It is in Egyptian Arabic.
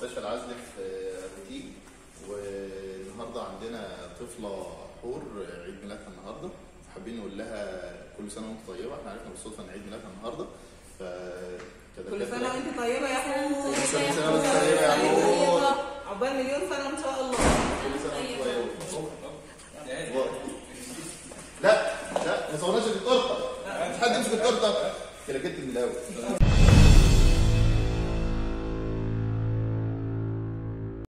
مستشفى العزل في بوتيك والنهارده عندنا طفله حور عيد ميلادها النهارده حابين نقول لها كل سنه وانت طيبه احنا عرفنا بالصدفه ان عيد ميلادها النهارده ف كل سنه وانت طيبه يا حور كل سنه وانت طيبه يا حور عقبال مليون سنه ان شاء الله كل سنه وانت طيبه لا لا ما صورناش التورته مش حد يمسك التورته كده جبت من الاول